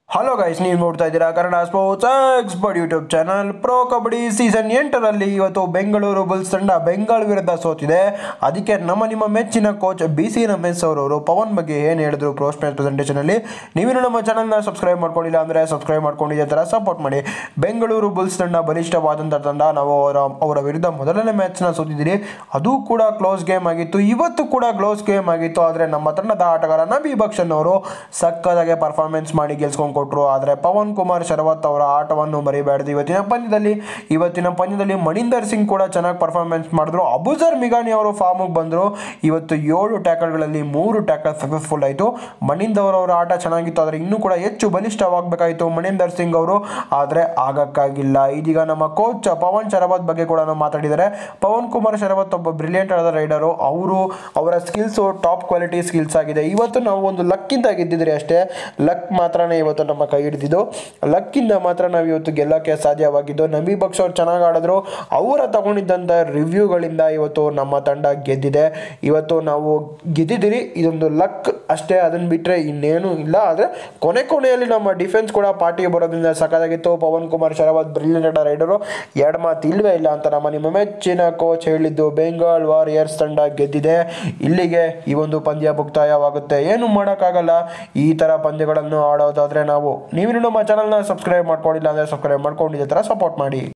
hello guys ನೀವು ನೋಡ್ತಾ ಇದ್ದೀರಾ Kannada sports expert YouTube channel pro kabaddi season ಎಂಟರಲ್ಲಿ ಇವತ್ತು ಬೆಂಗಳೂರು ಬುಲ್ಸ್ ತಂಡ ಬೆಂಗಾಲ್ ವಿರುದ್ಧ ಸೋತಿದೆ ಅದಕ್ಕೆ ನಮ್ಮ ನಿಮ್ಮ ಮೆಚ್ಚಿನ ಕೋಚ್ ಬಿ ಸಿ ರಮೇಶ್ ಅವರವರು ಪವನ್ ಬಗ್ಗೆ ಏನು ಹೇಳಿದ್ರು ಕ್ರೋಸ್ ಮ್ಯಾಚ್ ಪ್ರೆಸೆಂಟೇಷನಲ್ಲಿ ನೀವೇನು ನಮ್ಮ ಚಾನಲ್ನ ಸಬ್ಸ್ಕ್ರೈಬ್ ಮಾಡ್ಕೊಂಡಿಲ್ಲ ಅಂದರೆ ಸಬ್ಸ್ಕ್ರೈಬ್ ಮಾಡ್ಕೊಂಡು ಇದೇ ಥರ ಸಪೋರ್ಟ್ ಮಾಡಿ ಬೆಂಗಳೂರು ಬುಲ್ಸ್ ತಂಡ ಬಲಿಷ್ಠವಾದಂಥ ತಂಡ ನಾವು ಅವರ ಅವರ ವಿರುದ್ಧ ಮೊದಲನೇ ಮ್ಯಾಚ್ನ ಸೋತಿದ್ದೀರಿ ಅದು ಕೂಡ ಕ್ಲೋಸ್ ಗೇಮ್ ಆಗಿತ್ತು ಇವತ್ತು ಕೂಡ ಕ್ಲೋಸ್ ಗೇಮ್ ಆಗಿತ್ತು ಆದರೆ ನಮ್ಮ ತಂಡದ ಆಟಗಾರ ನಬಿ ಬಕ್ಷನ್ ಅವರು ಸಕ್ಕದಾಗೆ ಪರ್ಫಾರ್ಮೆನ್ಸ್ ಮಾಡಿ ಗೆಲ್ಸ್ಕೊಂಡು ಕೊಟ್ಟರು ಆದರೆ ಪವನ್ ಕುಮಾರ್ ಶರವತ್ ಅವರ ಆಟವನ್ನು ಮರಿಬಾರ್ದು ಇವತ್ತಿನ ಪಂದ್ಯದಲ್ಲಿ ಇವತ್ತಿನ ಪಂದ್ಯದಲ್ಲಿ ಮಣಿಂದರ್ ಸಿಂಗ್ ಕೂಡ ಚೆನ್ನಾಗಿ ಪರ್ಫಾರ್ಮೆನ್ಸ್ ಮಾಡಿದ್ರು ಅಬುಜರ್ ಮಿಗಾನಿ ಅವರು ಫಾರ್ಮಿಗೆ ಬಂದರು ಇವತ್ತು ಏಳು ಟ್ಯಾಕಲ್ಗಳಲ್ಲಿ ಮೂರು ಟ್ಯಾಕಲ್ ಸಕ್ಸಸ್ಫುಲ್ ಆಯಿತು ಮಣಿಂದರ್ ಅವರ ಆಟ ಚೆನ್ನಾಗಿತ್ತು ಆದರೆ ಇನ್ನೂ ಕೂಡ ಹೆಚ್ಚು ಬಲಿಷ್ಠವಾಗಬೇಕಾಯಿತು ಮಣಿಂದರ್ ಸಿಂಗ್ ಅವರು ಆದರೆ ಆಗಕ್ಕಾಗಿಲ್ಲ ಇದೀಗ ನಮ್ಮ ಕೋಚ್ ಪವನ್ ಶರವತ್ ಬಗ್ಗೆ ಕೂಡ ನಾವು ಮಾತಾಡಿದ್ದಾರೆ ಪವನ್ ಕುಮಾರ್ ಶರವತ್ ಒಬ್ಬ ಬ್ರಿಲಿಯಂಟ್ ಆದ ರೈಡರು ಅವರು ಅವರ ಸ್ಕಿಲ್ಸು ಟಾಪ್ ಕ್ವಾಲಿಟಿ ಸ್ಕಿಲ್ಸ್ ಆಗಿದೆ ಇವತ್ತು ನಾವು ಒಂದು ಲಕ್ಕಿಂದ ಗೆದ್ದಿದ್ರೆ ಅಷ್ಟೇ ಲಕ್ ಮಾತ್ರನೇ ಇವತ್ತು ನಮ್ಮ ಕೈ ಹಿಡಿದಿದ್ದು ಲಕ್ಕಿಂದ ಮಾತ್ರ ನಾವು ಇವತ್ತು ಗೆಲ್ಲಕ್ಕೆ ಸಾಧ್ಯವಾಗಿದ್ದು ನಬಿ ಬಕ್ಷ್ ಅವ್ರು ಚೆನ್ನಾಗಿ ಆಡಿದ್ರು ಅವರ ತಗೊಂಡಿದ್ದಂಥ ರಿವ್ಯೂಗಳಿಂದ ಇವತ್ತು ನಮ್ಮ ತಂಡ ಗೆದ್ದಿದೆ ಇವತ್ತು ನಾವು ಗೆದ್ದಿದ್ದೀರಿ ಇದೊಂದು ಲಕ್ ಅಷ್ಟೇ ಅದನ್ನು ಬಿಟ್ಟರೆ ಇನ್ನೇನು ಇಲ್ಲ ಆದರೆ ಕೊನೆ ಕೊನೆಯಲ್ಲಿ ನಮ್ಮ ಡಿಫೆನ್ಸ್ ಕೂಡ ಪಾರ್ಟಿಗೆ ಬರೋದ್ರಿಂದ ಸಖತ್ತಾಗಿತ್ತು ಪವನ್ ಕುಮಾರ್ ಶರವತ್ ಬ್ರಿಲಿಯಂಟ್ ರೈಡರು ಎರಡು ಮಾತು ಇಲ್ವೇ ಇಲ್ಲ ಅಂತ ನಮ್ಮ ನಿಮ್ಮ ಮೆಚ್ಚಿನ ಕೋಚ್ ಹೇಳಿದ್ದು ಬೆಂಗಾಲ್ ವಾರಿಯರ್ಸ್ ತಂಡ ಗೆದ್ದಿದೆ ಇಲ್ಲಿಗೆ ಈ ಒಂದು ಪಂದ್ಯ ಮುಕ್ತಾಯವಾಗುತ್ತೆ ಏನು ಮಾಡೋಕ್ಕಾಗಲ್ಲ ಈ ಥರ ಪಂದ್ಯಗಳನ್ನು ಆಡೋದಾದರೆ ನಾವು ನೀವು ನಮ್ಮ ಚಾನಲ್ನ ಸಬ್ಸ್ಕ್ರೈಬ್ ಮಾಡ್ಕೊಂಡಿಲ್ಲ ಅಂದರೆ ಸಬ್ಸ್ಕ್ರೈಬ್ ಮಾಡ್ಕೊಂಡಿದ್ದ ಥರ ಸಪೋರ್ಟ್ ಮಾಡಿ